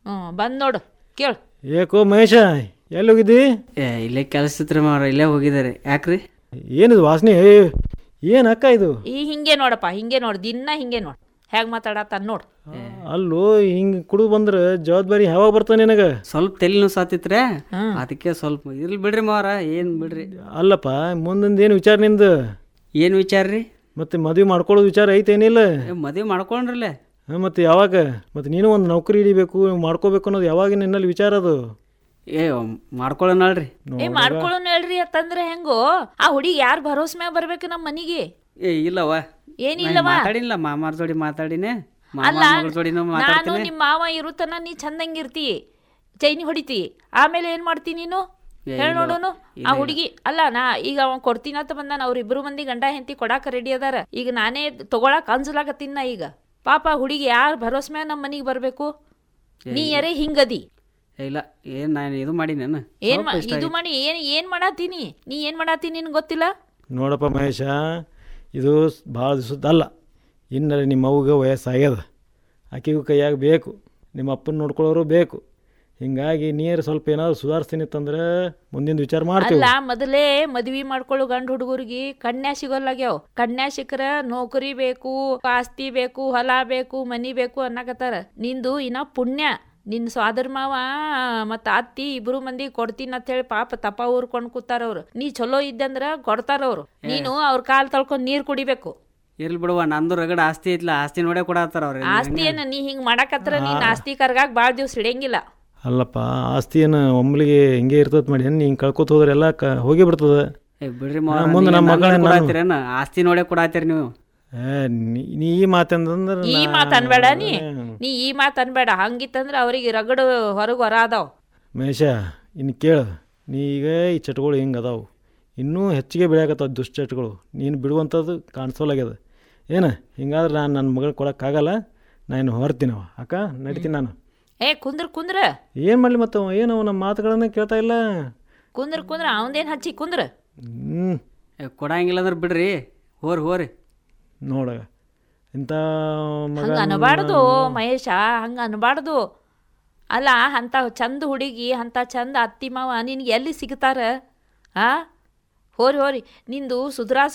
ಹ್ಞೂ ಬಂದ್ ನೋಡು ಕೇಳು ಏಕೋ ಮಹೇಶ ಎಲ್ಲಿ ಹೋಗಿದ್ದಿ ಏ ಇಲ್ಲೇ ಕೆಲಸ ಇತ್ತು ಮಾರ ಇಲ್ಲೇ ಹೋಗಿದ್ದಾರೆ ಯಾಕ್ರಿ ಏನಿದು ವಾಸನೆ ಏನು ಅಕ್ಕ ಇದು ಈ ಹಿಂಗೆ ನೋಡಪ್ಪ ಹಿಂಗೆ ನೋಡು ದಿನ ಹಿಂಗೆ ನೋಡು ಹೇಗೆ ಮಾತಾಡತ್ತಾನ ನೋಡು ಅಲ್ಲೋ ಹಿಂಗೆ ಕುಡಿದು ಬಂದ್ರೆ ಜವಾಬ್ದಾರಿ ಯಾವಾಗ ಬರ್ತಾನೆ ನಿನಗೆ ಸ್ವಲ್ಪ ತಲೆನೂ ಸಾತಿತ್ರೆ ಅದಕ್ಕೆ ಸ್ವಲ್ಪ ಇರ್ಲಿ ಬಿಡ್ರಿ ಮಾರ ಏನು ಬಿಡ್ರಿ ಅಲ್ಲಪ್ಪ ಮುಂದಿಂದ ಏನು ವಿಚಾರ ನಿಂದು ಏನು ವಿಚಾರ ರೀ ಮತ್ತೆ ಮದುವೆ ಮಾಡ್ಕೊಳ್ಳೋದು ವಿಚಾರ ಐತೇನಿಲ್ಲ ಮದುವೆ ಮಾಡ್ಕೊಂಡ್ರಲ್ಲೇ ಹಾ, ಮತ್ತೆ ಯಾವಾಗ ಮತ್ತೆ ನೀನು ಒಂದು ನೌಕರಿ ಹಿಡಿಬೇಕು ಮಾಡ್ಕೋಬೇಕು ಅನ್ನೋದು ಯಾವಾಗ ನಿನ್ನಲ್ಲಿ ವಿಚಾರ ಅದು ಏ ಮಾಡ್ಕೊಳ್ಳೋಣಲ್ರಿ ಏ ಮಾಡ್ಕೊಳ್ಳೋನು ಹೇಳ್ರಿ ಅಂತಂದ್ರೆ ಹೆಂಗೋ ಆ ಹುಡುಗಿ ಯಾರು ಭರೋಸೆ ಮ್ಯಾಗ ಬರ್ಬೇಕು ನಮ್ಮ ಮನಿಗೆ ಏ ಇಲ್ಲವ ಏನಿಲ್ಲವ ಮಾತಾಡಿಲ್ಲ ಮಾಮಾರ್ ಜೋಡಿ ಮಾತಾಡಿನೇ ಅಲ್ಲ ಮಾಮಾರ್ ಮಗಳ ಜೋಡಿನೂ ನಾನು ಮಾತಾಡ್ತೀನಿ ನಿಮ್ಮ ಮಾವ ಇರುತ್ತನ ನೀ ಚಂದಂಗಿರ್ತಿ ಚೈನಿ ಹೊಡಿತಿ ಆಮೇಲೆ ಏನ್ ಮಾಡ್ತಿ ನೀನು ಹೇಳಿ ನೋಡೋನು ಆ ಹುಡುಗಿ ಅಲ್ಲ ನಾ ಈಗ ಅವ ಕೊಡ್ತೀನಿ ಅಂತ ಬಂದಾನ ಅವ್ರಿಬ್ರು ಮಂದಿ ಗಂಡ ಹೆಂಡತಿ ಕೊಡಾಕ ರೆಡಿ ಅದಾರ ಈಗ ನಾನೇ ತಗೊಳಕ್ ಅನ್ಸಲಾಕತ್ತೀನಿ ನಾ ಈಗ ಪಾಪ ಹುಡುಗಿ ಯಾರು ಭರೋಸೆ ಮ್ಯಾಗ ನಮ್ಮ ಮನಿಗೆ ಬರ್ಬೇಕು ನೀ ಯಾರೇ ಹಿಂಗದಿ ಏ, ಇಲ್ಲ ಏನ್ ನಾನು ಇದು ಮಾಡಿನೇನು ಏನ್ ಮಾ- ಇದು ಮಾಡಿ ಏನ್ ಏನ್ ಮಾಡಾತೀನಿ ನೀ ಏನ್ ಮಾಡಾತೀನಿ ನಿನ್ ಗೊತ್ತಿಲ್ಲ ನೋಡಪ್ಪ ಮಹೇಶ ಇದು ಭಾಳ ದಿವಸದ ಅಲ್ಲ ಇನ್ನಲ್ಲಿ ನಿಮ್ಮ ಅವ್ಗೆ ವಯಸ್ಸಾಗ್ಯದ ಆಕೆಗೂ ಕೈಯಾಗ ಬೇಕು ನಿಮ್ಮ ಅಪ್ಪನ ನೋಡ್ಕೊಳ್ಳೋರು ಬೇಕು ಹಿಂಗಾಗಿ ನೀರು ಸ್ವಲ್ಪ ಏನಾದ್ರು ಸುಧಾರಿಸ್ತೀನಿ ಅಂತಂದ್ರೆ ಮುಂದಿನ ವಿಚಾರ ಮಾಡ್ತೀವಿ ಅಲ್ಲ ಮೊದಲೇ ಮದ್ವಿ ಮಾಡ್ಕೊಳ್ಳೋ ಗಂಡ ಹುಡುಗರಿಗೆ ಕನ್ಯಾ ಸಿಗೋಲ್ಲಾಗ್ಯಾವ ಕನ್ಯಾ ಸಿಕ್ಕರ ನೌಕರಿ ಬೇಕು ಆಸ್ತಿ ಬೇಕು ಹೊಲ ಬೇಕು ಮನಿ ಬೇಕು ಅನ್ನಕತ್ತಾರ ನಿಂದು ಇನ್ನ ಪುಣ್ಯ ನಿನ್ ಸ್ವಾದರ್ ಮಾವ ಮತ್ತ ಅತ್ತಿ ಇಬ್ರು ಮಂದಿ ಕೊಡ್ತೀನಿ ಅಂತ ಹೇಳಿ ಪಾಪ ತಪ ಊರ್ಕೊಂಡ್ ಕೂತಾರ ಅವ್ರು ನೀ ಚಲೋ ಇದ್ದಂದ್ರ ಕೊಡ್ತಾರ ಅವ್ರು ನೀನು ಅವ್ರ ಕಾಲ್ ತೊಳ್ಕೊಂಡ್ ನೀರ್ ಕುಡಿಬೇಕು ಇರ್ಲಿ ಬಿಡುವ ನಂದು ರಗಡ ಆಸ್ತಿ ಐತ್ಲ ಆಸ್ತಿ ನೋಡೇ ಕೊಡತ್ತಾರ ಅವ್ರ ಆಸ್ತಿ ಏನ ನೀ ಹಿಂಗ್ ಮಾಡಕತ್ರ ನೀನ್ ಆಸ್ತಿ ಕರ್ಗಾಕ್ ಬಾಳ್ ದಿವ್ಸ ಹಿಡಿಯಂಗಿಲ್ಲ ಅಲ್ಲಪ್ಪ ಆಸ್ತಿ ಏನು ಒಮ್ಮಲಿಗೆ ಹಿಂಗೆ ಇರ್ತದೆ ಮಾಡಿ ನೀ ಹಿಂಗೆ ಕಳ್ಕೊತ ಹೋದ್ರೆ ಎಲ್ಲ ಕ ಹೋಗಿ ಬಿಡ್ತದೆ ಏ ಬಿಡ್ರಿ ಹಾ, ಮಾವ ಮುಂದೆ ನಮ್ಮ ಮಗಳನ್ನ ನಾನು- ಕೊಡಾತಿರೇನ ಆಸ್ತಿ ನೋಡೇ ಕೊಡಾತೀರಿ ನೀವು ಏ, ನೀ- ನೀ ಈ ಮಾತಂದ್ರೆ ಈ ಮಾತ್ ಅನ್ಬೇಡ ನೀ ನೀ ಈ ಮಾತ್ ಅನ್ಬೇಡ ಹಂಗಿತ್ತಂದ್ರ ಅವ್ರಿಗೆ ರಗಡು ಹೊರಗ್ ಹೊರ ಅದಾವ್ ಮಹೇಶ ಇನ್ನು ಕೇಳು ನೀ ಈಗ ಈ ಚಟಗಳು ಹಿಂಗೆ ಅದಾವು ಇನ್ನೂ ಹೆಚ್ಚಿಗೆ ಬೆಳೆಯಕತ್ತಾವ ದುಶ್ಚಟಗಳು ನೀನು ಬಿಡುವಂಥದ್ದು ಕಾಣಿಸೋಲಾಗ್ಯದ ಏನು ಹಿಂಗಾದ್ರೆ ನಾನು ನನ್ನ ಮಗಳು ಕೊಡೋಕ್ಕಾಗಲ್ಲ ನಾನು ಹೊರ್ತೀನವ ಅಕ್ಕ ನಡಿತೀನಿ ನಾನು ಏ ಕುಂದ್ರ ಕುಂದ್ರ ಏನು ಮಾಡಲಿ ಮತ್ತು ಅವ ಏನು ನಮ್ಮ ಮಾತುಗಳನ್ನ ಕೇಳ್ತಾ ಇಲ್ಲ ಕುಂದ್ರ ಕುಂದ್ರ ಅವಂದೇನ್ ಹಚ್ಚಿ ಕುಂದ್ರ ಹ್ಞೂ ಏ, ಕೊಡಂಗಿಲ್ಲ ಅಂದ್ರೆ ಬಿಡ್ರಿ ಹೋರಿ ಹೋರಿ ನೋಡ ಇಂಥ ಮಗ ಹಂಗ ಅನ್ಬಾರ್ದು ಮಹೇಶ ಹಂಗ ಅನ್ಬಾರ್ದು ಅಲ್ಲ ಅಂತ ಚಂದ ಹುಡುಗಿ ಅಂತ ಚಂದ ಅತ್ತಿ ಮಾವ ನಿನ್ಗೆ ಎಲ್ಲಿ ಸಿಗ್ತಾರ ಆ ಹೋರಿ ಹೋರಿ ನಿಂದು ಸುಧಾರಾಸ್